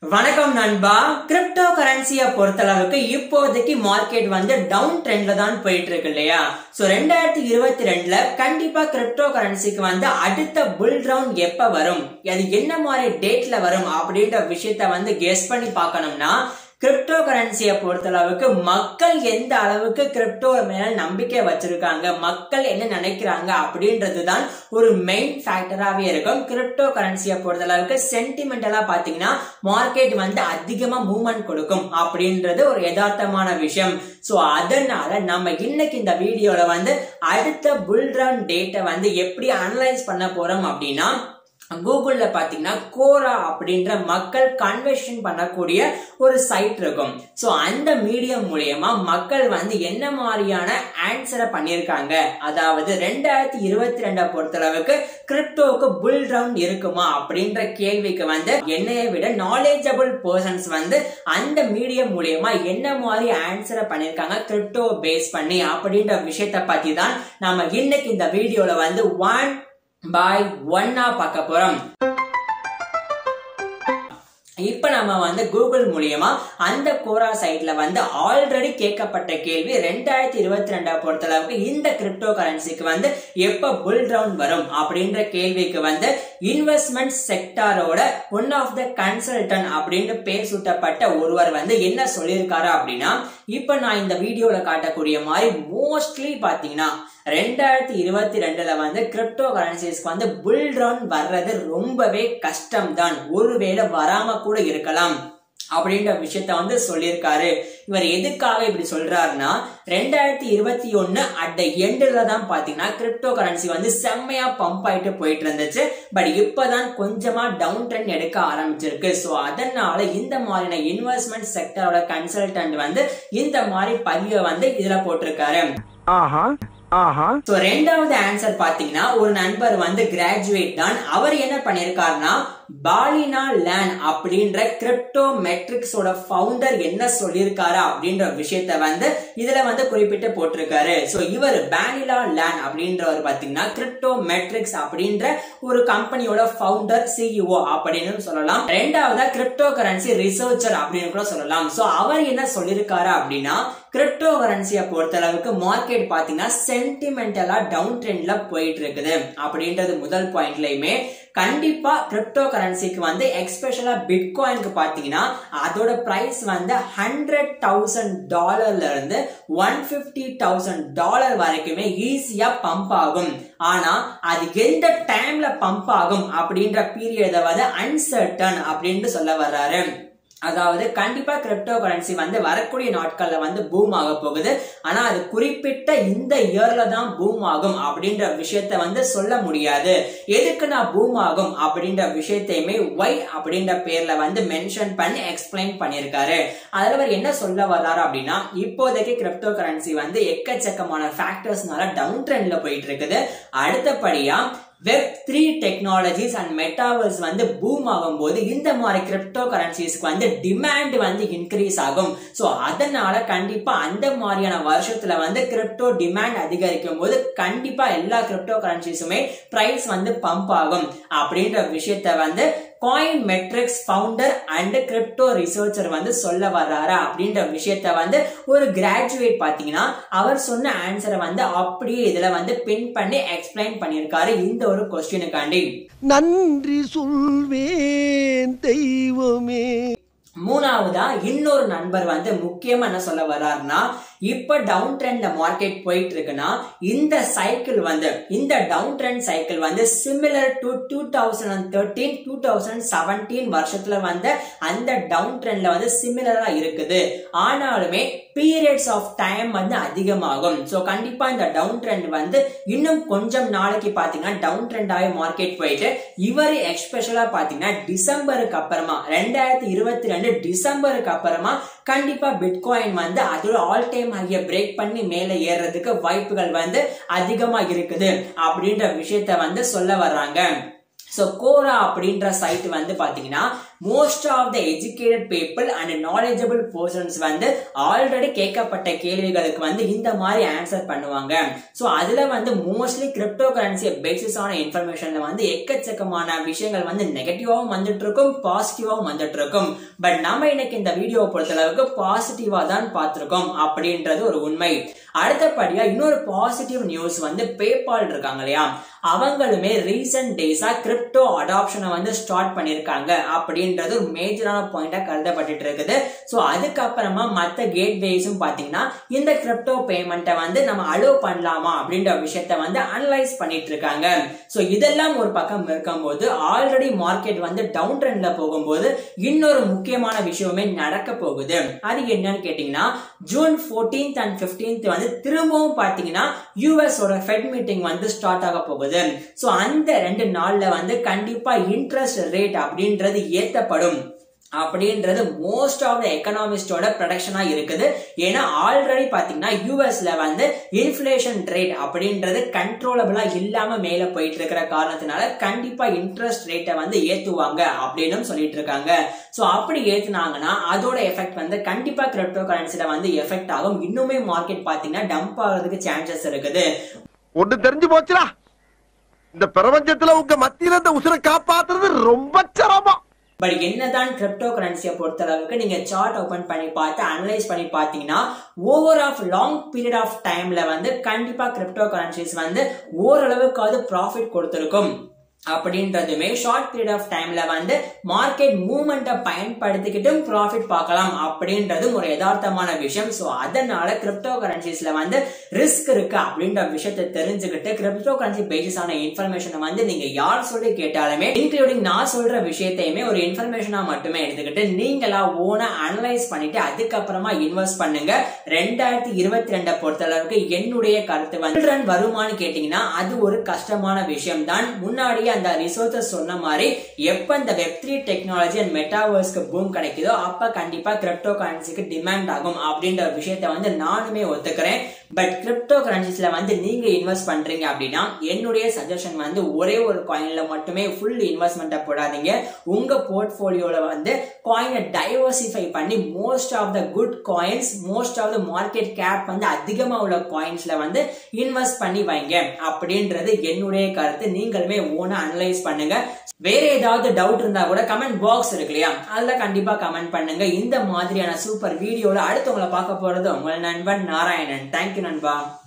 வணக்கம் நண்பா கிரிப்டோ கரன்சியை பொறுத்தளவுக்கு இப்போதைக்கு மார்க்கெட் வந்து டவுன் ட்ரெண்ட்ல தான் போயிட்டு இருக்கு இல்லையா சோ ரெண்டாயிரத்தி இருபத்தி ரெண்டுல கண்டிப்பா கிரிப்டோ கரன்சிக்கு வந்து அடுத்த புல் ரவுண்ட் எப்ப வரும் அது என்ன மாதிரி டேட்ல வரும் அப்படின்ற விஷயத்த வந்து கெஸ் பண்ணி பார்க்கணும்னா கிரிப்டோ கரன்சியை பொறுத்தளவுக்கு மக்கள் எந்த அளவுக்கு கிரிப்டோ மேல நம்பிக்கை வச்சிருக்காங்க மக்கள் என்ன நினைக்கிறாங்க அப்படின்றது தான் ஒரு மெயின் ஃபேக்டராகவே இருக்கும் கிரிப்டோ கரன்சியை பொறுத்தளவுக்கு சென்டிமெண்டலா பாத்தீங்கன்னா மார்க்கெட் வந்து அதிகமா மூவ்மெண்ட் கொடுக்கும் அப்படின்றது ஒரு யதார்த்தமான விஷயம் சோ அதனால நம்ம இன்னைக்கு இந்த வீடியோல வந்து அடுத்த புல்ரன் டேட்டை வந்து எப்படி அனலைஸ் பண்ண போறோம் அப்படின்னா கூகுள்ல பாத்தீங்கன்னா கோரா அப்படின்ற மக்கள் கன்வெர்ஷன் பண்ணக்கூடிய ஒரு சைட் இருக்கும் சோ அந்த மீடியம் மூலியமா மக்கள் வந்து என்ன மாதிரியான ஆன்சரை பண்ணியிருக்காங்க அதாவது ரெண்டாயிரத்தி இருபத்தி ரெண்டை பொறுத்தளவுக்கு கிரிப்டோவுக்கு புல் ரவுண்ட் இருக்குமா அப்படின்ற கேள்விக்கு வந்து என்னைய விட நாலேஜபிள் பர்சன்ஸ் வந்து அந்த மீடியம் மூலியமா என்ன மாதிரி ஆன்சரை பண்ணியிருக்காங்க கிரிப்டோ பேஸ் பண்ணி அப்படின்ற விஷயத்த பத்தி தான் நம்ம இன்னைக்கு இந்த வீடியோல வந்து ஒன் பாய் ஒன்னா பார்க்க போறோம் இப்ப நம்ம வந்து கூகுள் மூலியமா அந்த கோரா சைட்ல வந்து ஆல்ரெடி கேட்கப்பட்ட கேள்வி ரெண்டாயிரத்தி இருபத்தி ரெண்டா பொறுத்தளவுக்கு இந்த கிரிப்டோ கரன்சிக்கு வந்து எப்ப புல் ரவுண்ட் வரும் அப்படின்ற கேள்விக்கு வந்து இன்வெஸ்ட்மெண்ட் செக்டாரோட ஒன் ஆஃப் த கன்சல்டன் அப்படின்னு பேர் சூட்டப்பட்ட ஒருவர் வந்து என்ன சொல்லியிருக்காரு அப்படின்னா இப்ப நான் இந்த வீடியோல காட்டக்கூடிய மாதிரி மோஸ்ட்லி பாத்தீங்கன்னா ரெண்டாயிரத்தி இருபத்தி ரெண்டுல வந்து கிரிப்டோ கரன்சிஸ்க்கு வந்து புல் ரவுண்ட் வர்றது ரொம்பவே கஷ்டம் தான் ஒருவேளை வராம கூட இருக்கலாம் அப்படின்ற விஷயத்த வந்து சொல்லியிருக்காரு இவர் எதுக்காக இப்படி சொல்றாருன்னா ரெண்டாயிரத்தி இருபத்தி ஒன்னு அட் த எண்டுல தான் பாத்தீங்கன்னா கிரிப்டோ கரன்சி வந்து செம்மையா பம்ப் ஆயிட்டு போயிட்டு இருந்துச்சு பட் இப்பதான் கொஞ்சமா டவுன் ட்ரெண்ட் எடுக்க ஆரம்பிச்சிருக்கு சோ அதனால இந்த மாதிரியான இன்வெஸ்ட்மெண்ட் செக்டரோட கன்சல்டன்ட் வந்து இந்த மாதிரி பதிவை வந்து இதுல போட்டிருக்காரு ஆஹா ஆஹா சோ ரெண்டாவது ஆன்சர் பாத்தீங்கன்னா ஒரு நண்பர் வந்து கிராஜுவேட் தான் அவர் என்ன பண்ணிருக்காருன்னா பாலினா லேன் அப்படின்ற கிரிப்டோ மெட்ரிக்ஸோட ஃபவுண்டர் என்ன சொல்லியிருக்காரு அப்படின்ற விஷயத்த வந்து இதுல வந்து குறிப்பிட்டு போட்டிருக்காரு சோ இவர் பானிலா லேன் அப்படின்றவர் பாத்தீங்கன்னா கிரிப்டோ மெட்ரிக்ஸ் அப்படின்ற ஒரு கம்பெனியோட ஃபவுண்டர் சிஇஓ அப்படின்னு சொல்லலாம் ரெண்டாவதா கிரிப்டோ கரன்சி ரிசர்ச்சர் அப்படின்னு கூட சொல்லலாம் சோ அவர் என்ன சொல்லியிருக்காரு அப்படின்னா கிரிப்டோ கரன்சியை பொறுத்தளவுக்கு மார்க்கெட் பாத்தீங்கன்னா சென்டிமெண்டலா டவுன் ட்ரெண்ட்ல போயிட்டு இருக்குது அப்படின்றது முதல் பாயிண்ட்லயுமே கண்டிப்பா கிரிப்டோ கரன்சிக்கு வந்து எக்ஸ்பெஷலா பிட்காயினுக்கு பாத்தீங்கன்னா அதோட பிரைஸ் வந்து ஹண்ட்ரட் தௌசண்ட் டாலர்ல இருந்து ஒன் பிப்டி தௌசண்ட் டாலர் வரைக்குமே ஈஸியா பம்ப் ஆகும் ஆனா அது எந்த டைம்ல பம்ப் ஆகும் அப்படின்ற பீரியட வந்து அன்சர்டன் அப்படின்னு சொல்ல வர்றாரு அதாவது கண்டிப்பா கிரிப்டோ கரன்சி வந்து வரக்கூடிய நாட்கள்ல வந்து பூம் ஆக போகுது ஆனா அது குறிப்பிட்ட இந்த இயர்ல தான் பூம் ஆகும் அப்படின்ற விஷயத்த வந்து சொல்ல முடியாது எதுக்கு நான் பூம் ஆகும் அப்படின்ற விஷயத்தையுமே ஒய் அப்படின்ற பேர்ல வந்து மென்ஷன் பண்ணி எக்ஸ்பிளைன் பண்ணியிருக்காரு அதுல அவர் என்ன சொல்ல வர்றாரு அப்படின்னா இப்போதைக்கு கிரிப்டோ கரன்சி வந்து எக்கச்சக்கமான ஃபேக்டர்ஸ்னால டவுன் ட்ரெண்ட்ல போயிட்டு இருக்குது அடுத்தபடியா web three technologies and metaverse வந்து பூம் ஆகும்போது இந்த மாதிரி கிரிப்டோ கரன்சிஸ்க்கு வந்து டிமாண்ட் வந்து இன்க்ரீஸ் ஆகும் ஸோ அதனால கண்டிப்பா அந்த மாதிரியான வருஷத்துல வந்து கிரிப்டோ டிமாண்ட் அதிகரிக்கும் போது கண்டிப்பா எல்லா கிரிப்டோ கரன்சிஸுமே பிரைஸ் வந்து பம்ப் ஆகும் அப்படின்ற விஷயத்த வந்து coin metrics founder and crypto researcher வந்து சொல்ல வர்றாரு அப்படின்ற விஷயத்த வந்து ஒரு கிராஜுவேட் பாத்தீங்கன்னா அவர் சொன்ன ஆன்சரை வந்து அப்படியே இதுல வந்து பின் பண்ணி எக்ஸ்பிளைன் பண்ணியிருக்காரு இந்த ஒரு கொஸ்டினுக்காண்டி நன்றி சொல்வேன் தெய்வமே மூணாவதா இன்னொரு நண்பர் வந்து முக்கியமா என்ன சொல்ல வர்றாருன்னா இப்ப டவுன் ட்ரெண்ட்ல மார்க்கெட் போயிட்டு இருக்குன்னா இந்த சைக்கிள் வந்து இந்த டவுன் ட்ரெண்ட் சைக்கிள் வந்து similar to two thousand and thirteen two thousand seventeen வருஷத்துல வந்து அந்த டவுன் ட்ரெண்ட்ல வந்து சிமிலரா இருக்குது ஆனாலுமே பீரியட்ஸ் ஆஃப் டைம் வந்து அதிகமாகும் ஸோ கண்டிப்பா இந்த டவுன் ட்ரெண்ட் வந்து இன்னும் கொஞ்சம் நாளைக்கு பாத்தீங்கன்னா டவுன் ட்ரெண்ட் ஆகி மார்க்கெட் போயிட்டு இவர் எக்ஸ்பெஷலா பாத்தீங்கன்னா டிசம்பருக்கு அப்புறமா ரெண்டாயிரத்தி இருபத்தி ரெண்டு டிசம்பருக்கு அப்புறமா கண்டிப்பா பிட்காயின் வந்து அதோட ஆல் டைம் ஹைய பிரேக் பண்ணி மேல ஏறுறதுக்கு வாய்ப்புகள் வந்து அதிகமா இருக்குது அப்படின்ற விஷயத்த வந்து சொல்ல வர்றாங்க ஸோ கோரா அப்படின்ற சைட் வந்து பாத்தீங்கன்னா most of the educated people and knowledgeable persons வந்து ஆல்ரெடி கேட்கப்பட்ட கேள்விகளுக்கு வந்து இந்த மாதிரி ஆன்சர் பண்ணுவாங்க ஸோ அதுல வந்து மோஸ்ட்லி கிரிப்டோ கரன்சி பேசிஸ் ஆன இன்ஃபர்மேஷன்ல வந்து எக்கச்சக்கமான விஷயங்கள் வந்து நெகட்டிவாவும் வந்துட்டு இருக்கும் பாசிட்டிவாவும் வந்துட்டு இருக்கும் பட் நம்ம இன்னைக்கு இந்த வீடியோவை பொறுத்தளவுக்கு பாசிட்டிவா தான் பார்த்திருக்கோம் அப்படின்றது ஒரு உண்மை அடுத்தபடியா இன்னொரு பாசிட்டிவ் நியூஸ் வந்து பேபால் இருக்காங்க இல்லையா அவங்களுமே ரீசன்ட் டேஸா கிரிப்டோ அடாப்ஷனை வந்து ஸ்டார்ட் பண்ணிருக்காங்க அப்படின்றது ஒரு மேஜரான பாயிண்டா கருதப்பட்டு இருக்குது ஸோ அதுக்கப்புறமா மற்ற கேட்வேஸும் பாத்தீங்கன்னா இந்த கிரிப்டோ பேமெண்ட்டை வந்து நம்ம அலோவ் பண்ணலாமா அப்படின்ற விஷயத்த வந்து அனலைஸ் பண்ணிட்டு இருக்காங்க ஸோ இதெல்லாம் ஒரு பக்கம் இருக்கும்போது ஆல்ரெடி மார்க்கெட் வந்து டவுன் ட்ரெண்ட்ல போகும்போது இன்னொரு முக்கியமான விஷயமே நடக்க போகுது அது என்னன்னு கேட்டீங்கன்னா ஜூன் ஃபோர்டீன்த் அண்ட் பிப்டீன்த் வந்து திரும்பவும் பாத்தீங்கன்னா யூஎஸ் ஓட ஃபெட் மீட்டிங் வந்து ஸ்டார்ட் ஆக போகுது ஸோ அந்த ரெண்டு நாள்ல வந்து கண்டிப்பா இன்ட்ரெஸ்ட் ரேட் அப்படின்றது ஏத்தப்படும் அப்படின்றது மோஸ்ட் ஆஃப் த எக்கனாமிஸ்டோட ப்ரொடக்ஷனா இருக்குது ஏன்னா ஆல்ரெடி பாத்தீங்கன்னா யூஎஸ்ல வந்து இன்ஃபிளேஷன் ரேட் அப்படின்றது கண்ட்ரோலபிளா இல்லாம மேல போயிட்டு இருக்கிற காரணத்தினால கண்டிப்பா இன்ட்ரெஸ்ட் ரேட்டை வந்து ஏத்துவாங்க அப்படின்னு சொல்லிட்டு இருக்காங்க ஸோ அப்படி ஏத்துனாங்கன்னா அதோட எஃபெக்ட் வந்து கண்டிப்பா கிரிப்டோ கரன்சில வந்து எஃபெக்ட் ஆகும் இன்னுமே மார்க்கெட் பாத்தீங்கன்னா டம்ப் ஆகிறதுக்கு சான்சஸ் இருக்குது ஒண்ணு தெரிஞ்சு போச்சுடா இந்த பிரபஞ்சத்துல உங்க மத்தியில இந்த உசுரை காப்பாத்துறது ரொம்ப சிரமம் பட் என்னதான் கிரிப்டோ கரன்சியை பொறுத்தளவுக்கு நீங்க சார்ட் ஓபன் பண்ணி பார்த்து அனலைஸ் பண்ணி பார்த்தீங்கன்னா over of long period of டைம்ல வந்து கண்டிப்பா கிரிப்டோ கரன்சிஸ் வந்து ஓரளவுக்காவது ப்ராஃபிட் கொடுத்துருக்கும் அப்படின்றதுமே ஷார்ட் பீரியட் ஆஃப் டைம்ல வந்து மார்க்கெட் மூவ்மெண்ட்டை பயன்படுத்திக்கிட்டும் ப்ராஃபிட் பார்க்கலாம் அப்படின்றதும் ஒரு யதார்த்தமான விஷயம் ஸோ அதனால கிரிப்டோ கரன்சிஸ்ல வந்து ரிஸ்க் இருக்கு அப்படின்ற விஷயத்தை தெரிஞ்சுக்கிட்டு கிரிப்டோ கரன்சி பேசிஸ் ஆன இன்ஃபர்மேஷனை வந்து நீங்க யார் சொல்லி கேட்டாலுமே இன்க்ளூடிங் நான் சொல்ற விஷயத்தையுமே ஒரு இன்ஃபர்மேஷனா மட்டுமே எடுத்துக்கிட்டு நீங்களா ஓனா அனலைஸ் பண்ணிட்டு அதுக்கப்புறமா இன்வெஸ்ட் பண்ணுங்க ரெண்டாயிரத்தி இருபத்தி ரெண்டை பொறுத்தளவுக்கு என்னுடைய கருத்து வந்து ரன் வருமானு கேட்டீங்கன்னா அது ஒரு கஷ்டமான விஷயம் தான் முன்னாடியே அந்த ரிசோர்ஸஸ் சொன்ன மாதிரி எப்ப இந்த வெப் த்ரீ டெக்னாலஜி அண்ட் மெட்டாவர்ஸ்க்கு பூம் கிடைக்குதோ அப்ப கண்டிப்பா கிரிப்டோ கரன்சிக்கு டிமாண்ட் ஆகும் அப்படின்ற விஷயத்த வந்து நானுமே ஒத்துக்கிறேன் பட் கிரிப்டோ கரன்சிஸ்ல வந்து நீங்க இன்வெஸ்ட் பண்றீங்க அப்படின்னா என்னுடைய சஜஷன் வந்து ஒரே ஒரு காயின்ல மட்டுமே ஃபுல் இன்வெஸ்ட்மெண்ட்டை போடாதீங்க உங்க போர்ட்போலியோல வந்து காயினை டைவர்சிஃபை பண்ணி most of the good coins most of the market cap வந்து அதிகமா உள்ள காயின்ஸ்ல வந்து இன்வெஸ்ட் பண்ணி வைங்க அப்படின்றது என்னுடைய கருத்து நீங்களுமே ஓனா அனலைஸ் பண்ணுங்க வேற ஏதாவது டவுட் இருந்தா கூட கமெண்ட் பாக்ஸ் இருக்கு இல்லையா அதுல கண்டிப்பா கமெண்ட் பண்ணுங்க இந்த மாதிரியான சூப்பர் வீடியோல அடுத்து உங்களை பார்க்க போறது உங்கள் நண்பன் நாராயணன் தேங்க்யூ நண்பா